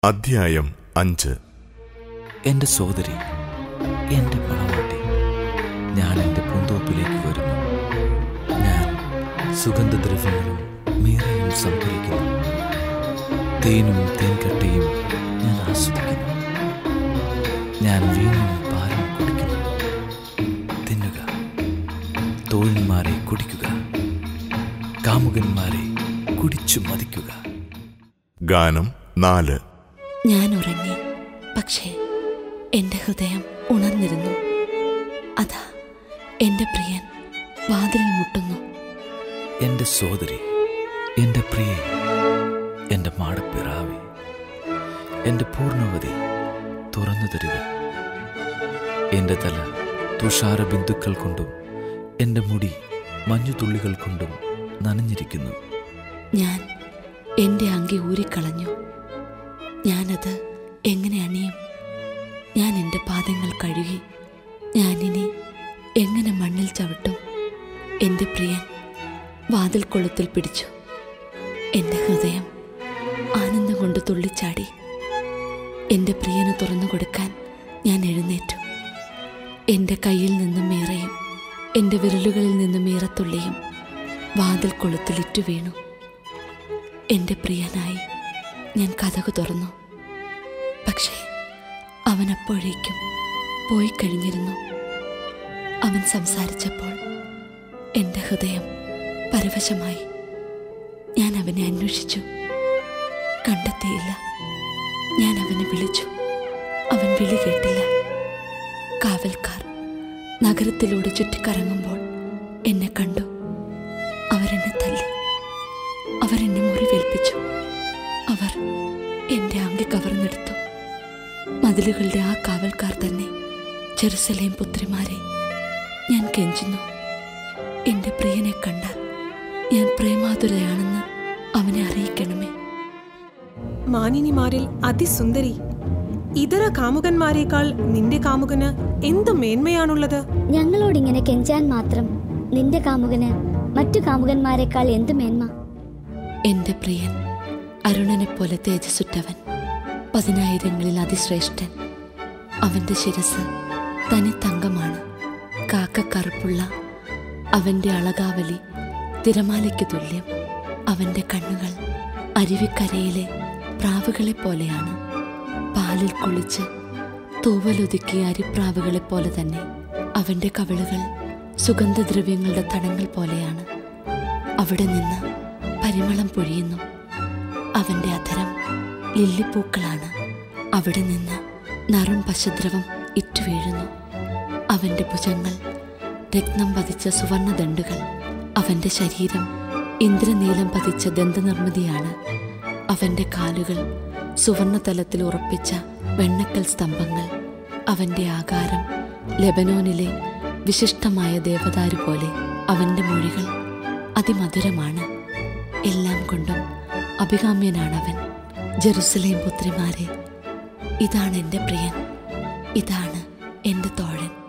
അധ്യായം അഞ്ച് എൻ്റെ സോദരി എൻ്റെ മണവാട്ടി ഞാൻ എൻ്റെ പൂന്തോപ്പിലേക്ക് വരുന്നു ഞാൻ സുഗന്ധദ്രവ്യങ്ങളും മീറയും സംഭരിക്കുന്നു തേനും തേൻകട്ടയും ഞാൻ ആസ്വദിക്കുന്നു ഞാൻ വീഞ്ഞും പാലും കുടിക്കുന്നു തിന്നുക തോഴന്മാരെ കുടിക്കുക കാമുകന്മാരെ കുടിച്ചു മതിക്കുക ഗാനം നാല് ഞാൻ ഉറങ്ങി പക്ഷേ എൻ്റെ ഹൃദയം ഉണർന്നിരുന്നു അതാ എൻ്റെ പ്രിയൻ വാതിലിൽ മുട്ടുന്നു എൻ്റെ സോദരി എൻ്റെ പ്രിയ എൻ്റെ മാടപ്പിറാവി എൻ്റെ പൂർണ്ണവതി തുറന്നു തരിക എൻ്റെ തല തുഷാര ബിന്ദുക്കൾ കൊണ്ടും എൻ്റെ മുടി മഞ്ഞുതുള്ളികൾ കൊണ്ടും നനഞ്ഞിരിക്കുന്നു ഞാൻ എൻ്റെ അങ്കി ഊരിക്കളഞ്ഞു ഞാനത് എങ്ങനെ അണിയും ഞാൻ എൻ്റെ പാദങ്ങൾ കഴുകി ഞാനിനി എങ്ങനെ മണ്ണിൽ ചവിട്ടും എൻ്റെ പ്രിയൻ വാതിൽ കൊളുത്തിൽ പിടിച്ചു എൻ്റെ ഹൃദയം ആനന്ദം കൊണ്ട് തുള്ളിച്ചാടി എൻ്റെ പ്രിയന് തുറന്നു കൊടുക്കാൻ ഞാൻ എഴുന്നേറ്റു എൻ്റെ കയ്യിൽ നിന്നും മീറയും എൻ്റെ വിരലുകളിൽ നിന്നും മീറത്തുള്ളിയും വാതിൽ കൊളുത്തിലിറ്റു വീണു എൻ്റെ പ്രിയനായി ഞാൻ കഥകു തുറന്നു പക്ഷേ അവൻ അപ്പോഴേക്കും പോയി കഴിഞ്ഞിരുന്നു അവൻ സംസാരിച്ചപ്പോൾ എൻ്റെ ഹൃദയം പരവശമായി ഞാൻ അവനെ അന്വേഷിച്ചു കണ്ടെത്തിയില്ല ഞാൻ അവനെ വിളിച്ചു അവൻ വിളി കേട്ടില്ല കാവൽക്കാർ നഗരത്തിലൂടെ ചുറ്റിക്കറങ്ങുമ്പോൾ എന്നെ കണ്ടു അവരെന്നെ തല്ലി അവരെന്നെ മുറിവേൽപ്പിച്ചു അവർ എൻ്റെ അങ്കി കവർന്നെടുത്തു മതിലുകളുടെ ആ കാവൽക്കാർ തന്നെ ജെറുസലേം പുത്രിമാരെ ഞാൻ കെഞ്ചുന്നു എൻ്റെ പ്രിയനെ കണ്ടാൽ ഞാൻ പ്രേമാതുരയാണെന്ന് അവനെ അറിയിക്കണമേ മാനിനിമാരിൽ അതിസുന്ദരി ഇതര കാമുകന്മാരെക്കാൾ നിന്റെ കാമുകന് എന്ത് മേന്മയാണുള്ളത് ഞങ്ങളോടിങ്ങനെ കെഞ്ചാൻ മാത്രം നിന്റെ കാമുകന് മറ്റു കാമുകന്മാരെക്കാൾ എന്ത് മേന്മ എൻ്റെ പ്രിയൻ അരുണനെ പോലെ തേജസ്സുറ്റവൻ പതിനായിരങ്ങളിൽ അതിശ്രേഷ്ഠൻ അവൻ്റെ ശിരസ് തനി തങ്കമാണ് കാക്കക്കറുപ്പുള്ള അവൻ്റെ അളകാവലി തിരമാലയ്ക്ക് തുല്യം അവൻ്റെ കണ്ണുകൾ അരുവിക്കരയിലെ പ്രാവുകളെ പോലെയാണ് പാലിൽ കുളിച്ച് തൂവലൊതുക്കിയ അരിപ്രാവുകളെ പോലെ തന്നെ അവൻ്റെ കവിളുകൾ സുഗന്ധദ്രവ്യങ്ങളുടെ തടങ്ങൾ പോലെയാണ് അവിടെ നിന്ന് പരിമളം പൊഴിയുന്നു അവന്റെ അധരം ലില്ലിപ്പൂക്കളാണ് അവിടെ നിന്ന് നറും പശദ്രവം ഇറ്റുവീഴുന്നു അവന്റെ ഭുജങ്ങൾ രത്നം പതിച്ച സുവർണദണ്ടുകൾ അവന്റെ ശരീരം ഇന്ദ്രനീലം പതിച്ച ദന്തനിർമ്മിതിയാണ് അവന്റെ കാലുകൾ സുവർണതലത്തിൽ ഉറപ്പിച്ച വെണ്ണക്കൽ സ്തംഭങ്ങൾ അവന്റെ ആകാരം ലെബനോനിലെ വിശിഷ്ടമായ ദേവദാരു പോലെ അവന്റെ മൊഴികൾ അതിമധുരമാണ് എല്ലാം കൊണ്ടും അഭികാമ്യനാണവൻ ജെറുസലേം പുത്രിമാരെ ഇതാണ് എൻ്റെ പ്രിയൻ ഇതാണ് എൻ്റെ തോഴൻ